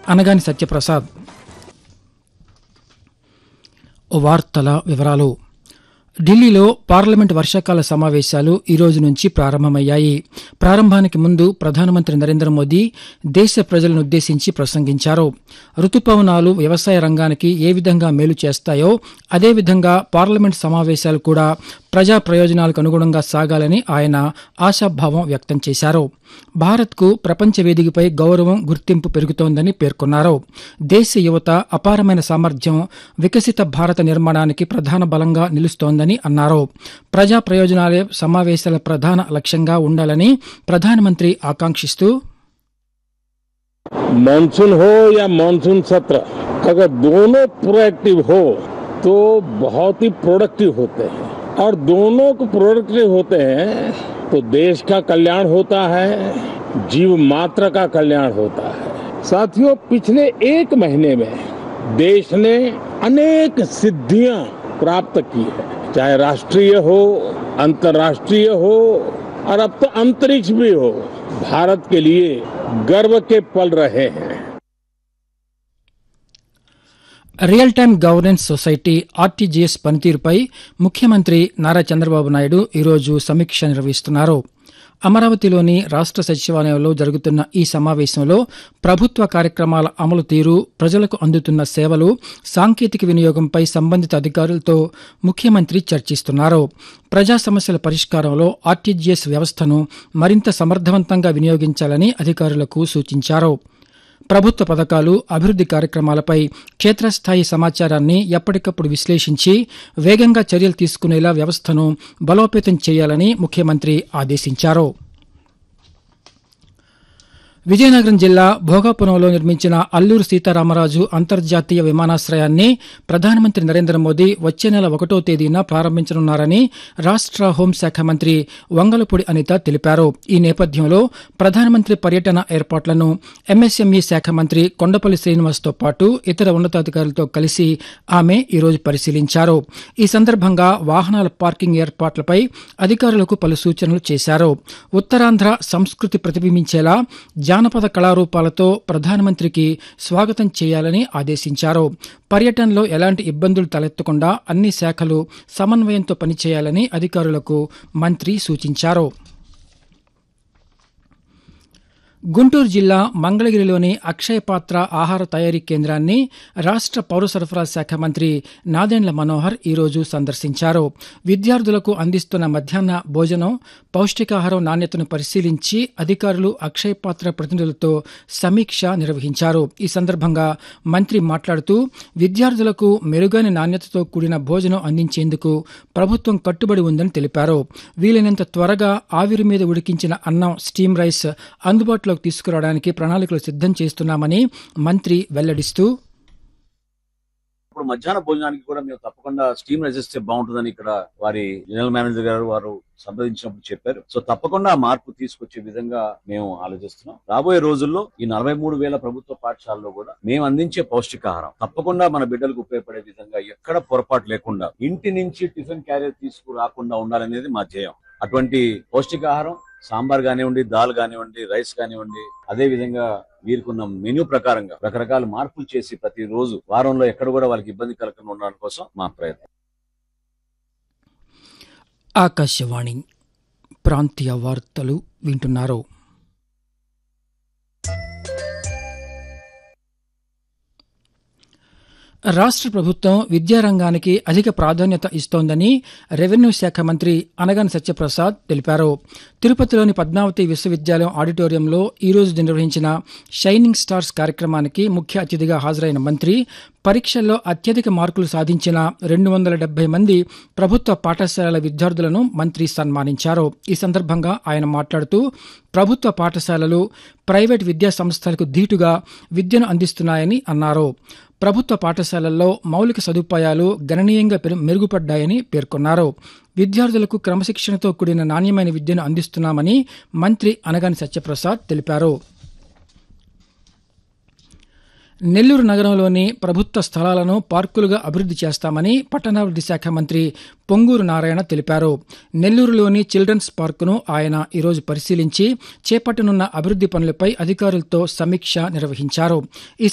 అనగాని సత్యప్రసాద్ వార్తల వివరాలు ఢిల్లీలో పార్లమెంట్ వర్షాకాల సమావేశాలు ఈ రోజు నుంచి ప్రారంభమయ్యాయి ప్రారంభానికి ముందు ప్రధానమంత్రి నరేంద్ర మోదీ దేశ ప్రజలను ఉద్దేశించి ప్రసంగించారు రుతుపవనాలు వ్యవసాయ రంగానికి ఏ విధంగా మేలు చేస్తాయో అదేవిధంగా పార్లమెంట్ సమావేశాలు కూడా ప్రజా ప్రయోజనాలకు అనుగుణంగా సాగాలని ఆయన ఆశాభావం వ్యక్తం చేశారు భారత్కు ప్రపంచ వేదికపై గౌరవం గుర్తింపు పెరుగుతోందని పేర్కొన్నారు దేశ యువత అపారమైన సామర్థ్యం వికసిత భారత నిర్మాణానికి ప్రధాన బలంగా నిలుస్తోందని అన్నారు ప్రజా ప్రయోజనాలే సమావేశాల ప్రధాన లక్ష్యంగా ఉండాలని ప్రధానమంత్రి ఆకాంక్షిస్తూ मानसून हो या मानसून सत्र अगर दोनों प्रोएक्टिव हो तो बहुत ही प्रोडक्टिव होते हैं और दोनों को प्रोडक्टिव होते हैं तो देश का कल्याण होता है जीव मात्र का कल्याण होता है साथियों पिछले एक महीने में देश ने अनेक सिद्धियां प्राप्त की है चाहे राष्ट्रीय हो अंतर्राष्ट्रीय हो और अब तो अंतरिक्ष भी हो भारत के लिए गर्व के पल रहे हैं real time governance society RTGS పనితీరుపై ముఖ్యమంత్రి నారా చంద్రబాబు నాయుడు ఈరోజు సమీక్ష నిర్వహిస్తున్నారు అమరావతిలోని రాష్ట్ర సచివాలయంలో జరుగుతున్న ఈ సమావేశంలో ప్రభుత్వ కార్యక్రమాల అమలు తీరు ప్రజలకు అందుతున్న సేవలు సాంకేతిక వినియోగంపై సంబంధిత అధికారులతో ముఖ్యమంత్రి చర్చిస్తున్నారు ప్రజా సమస్యల పరిష్కారంలో ఆర్టీజీఎస్ వ్యవస్థను మరింత సమర్థవంతంగా వినియోగించాలని అధికారులకు సూచించారు ప్రభుత్వ పథకాలు అభివృద్ది కార్యక్రమాలపై క్షేత్రస్థాయి సమాచారాన్ని ఎప్పటికప్పుడు విశ్లేషించి వేగంగా చర్యలు తీసుకునేలా వ్యవస్థను బలోపేతం చేయాలని ముఖ్యమంత్రి ఆదేశించారు విజయనగరం జిల్లా భోగాపురంలో నిర్మించిన అల్లూరు సీతారామరాజు అంతర్జాతీయ విమానాశ్రయాన్ని ప్రధానమంత్రి నరేంద్ర మోదీ వచ్చే నెల ఒకటో తేదీన ప్రారంభించనున్నారని రాష్ట్ర హోంశాఖ మంత్రి వంగలపూడి అనిత తెలిపారు ఈ నేపథ్యంలో ప్రధానమంత్రి పర్యటన ఏర్పాట్లను ఎంఎస్ఎంఈ శాఖ మంత్రి కొండపల్లి శ్రీనివాస్తో పాటు ఇతర ఉన్నతాధికారులతో కలిసి ఆమె ఈరోజు పరిశీలించారు ఈ సందర్భంగా వాహనాల పార్కింగ్ ఏర్పాట్లపై అధికారులకు పలు సూచనలు చేశారు ఉత్తరాంధ్ర సంస్కృతి ప్రతిబింబించేలా జానపద కళారూపాలతో ప్రధానమంత్రికి స్వాగతం చేయాలని ఆదేశించారు పర్యటనలో ఎలాంటి ఇబ్బందులు తలెత్తకుండా అన్ని శాఖలు సమన్వయంతో పనిచేయాలని అధికారులకు మంత్రి సూచించారు గుంటూరు జిల్లా మంగళగిరిలోని అక్షయ పాత్ర ఆహార తయారీ కేంద్రాన్ని రాష్ట్ర పౌర సరఫరా శాఖ మంత్రి నాదెండ్ల మనోహర్ ఈరోజు సందర్శించారు విద్యార్థులకు అందిస్తున్న మధ్యాహ్న భోజనం పౌష్టికాహారం నాణ్యతను పరిశీలించి అధికారులు అక్షయ పాత్ర ప్రతినిధులతో సమీక్ష నిర్వహించారు ఈ సందర్భంగా మంత్రి మాట్లాడుతూ విద్యార్థులకు మెరుగైన నాణ్యతతో కూడిన భోజనం అందించేందుకు ప్రభుత్వం కట్టుబడి ఉందని తెలిపారు వీలైనంత త్వరగా ఆవిరి మీద ఉడికించిన అన్నం స్టీమ్ రైస్ అందుబాటులోకి తీసుకురావడానికి ప్రణాళికలు సిద్ధం చేస్తున్నామని మంత్రి వెల్లడిస్తూ ఇప్పుడు మధ్యాహ్న భోజనానికి కూడా మేము తప్పకుండా స్టీమ్ రైస్ ఇస్తే బాగుంటుందని ఇక్కడ వారి జనరల్ మేనేజర్ గారు వారు సంప్రదించినప్పుడు చెప్పారు సో తప్పకుండా ఆ మార్పు తీసుకొచ్చే విధంగా మేము ఆలోచిస్తున్నాం రాబోయే రోజుల్లో ఈ నలభై మూడు వేల ప్రభుత్వ పాఠశాలలో కూడా మేము అందించే పౌష్టికాహారం తప్పకుండా మన బిడ్డలకు ఉపయోగపడే విధంగా ఎక్కడ పొరపాటు లేకుండా ఇంటి నుంచి టిఫిన్ క్యారియర్ తీసుకురాకుండా ఉండాలనేది మా ధ్యేయం అటువంటి పౌష్టికాహారం సాంబార్ కానివ్వండి దాల్ కానివ్వండి రైస్ కానివ్వండి అదే విధంగా వీరికున్న మెనూ ప్రకారంగా రకరకాల మార్పులు చేసి ప్రతి రోజు వారంలో ఎక్కడ కూడా వాళ్ళకి ఇబ్బంది కలగకుండా ఉండడం కోసం మా ప్రయత్నం ఆకాశవాణి ప్రాంతీయ వార్తలు వింటున్నారు రాష్ట్ర ప్రభుత్వం విద్యారంగానికి అధిక ప్రాధాన్యత ఇస్తోందని రెవెన్యూ శాఖ మంత్రి అనగాని సత్యప్రసాద్ తెలిపారు తిరుపతిలోని పద్మావతి విశ్వవిద్యాలయం ఆడిటోరియంలో ఈరోజు నిర్వహించిన షైనింగ్ స్టార్స్ కార్యక్రమానికి ముఖ్య అతిథిగా హాజరైన మంత్రి పరీక్షల్లో అత్యధిక మార్కులు సాధించిన రెండు వందల డెబ్బై మంది ప్రభుత్వ పాఠశాలల విద్యార్థులను మంత్రి సన్మానించారు ఈ సందర్భంగా ఆయన మాట్లాడుతూ ప్రభుత్వ పాఠశాలలు ప్రైవేట్ విద్యా సంస్థలకు ధీటుగా విద్యను అందిస్తున్నాయని అన్నారు ప్రభుత్వ పాఠశాలల్లో మౌలిక సదుపాయాలు గణనీయంగా పెరు- మెరుగుపడ్డాయని పేర్కొన్నారు విద్యార్థులకు క్రమశిక్షణతో కూడిన నాణ్యమైన విద్యను అందిస్తున్నామని మంత్రి అనగాని సత్యప్రసాద్ తెలిపారు నెల్లూరు నగరంలోని ప్రభుత్వ స్థలాలను పార్కులుగా అభివృద్ధి చేస్తామని పట్టణాభివృద్ధి శాఖ మంత్రి పొంగూరు నారాయణ తెలిపారు నెల్లూరులోని చిల్డ్రన్స్ పార్కును ఆయన ఈరోజు పరిశీలించి చేపట్టనున్న అభివృద్ధి పనులపై అధికారులతో సమీక్ష నిర్వహించారు ఈ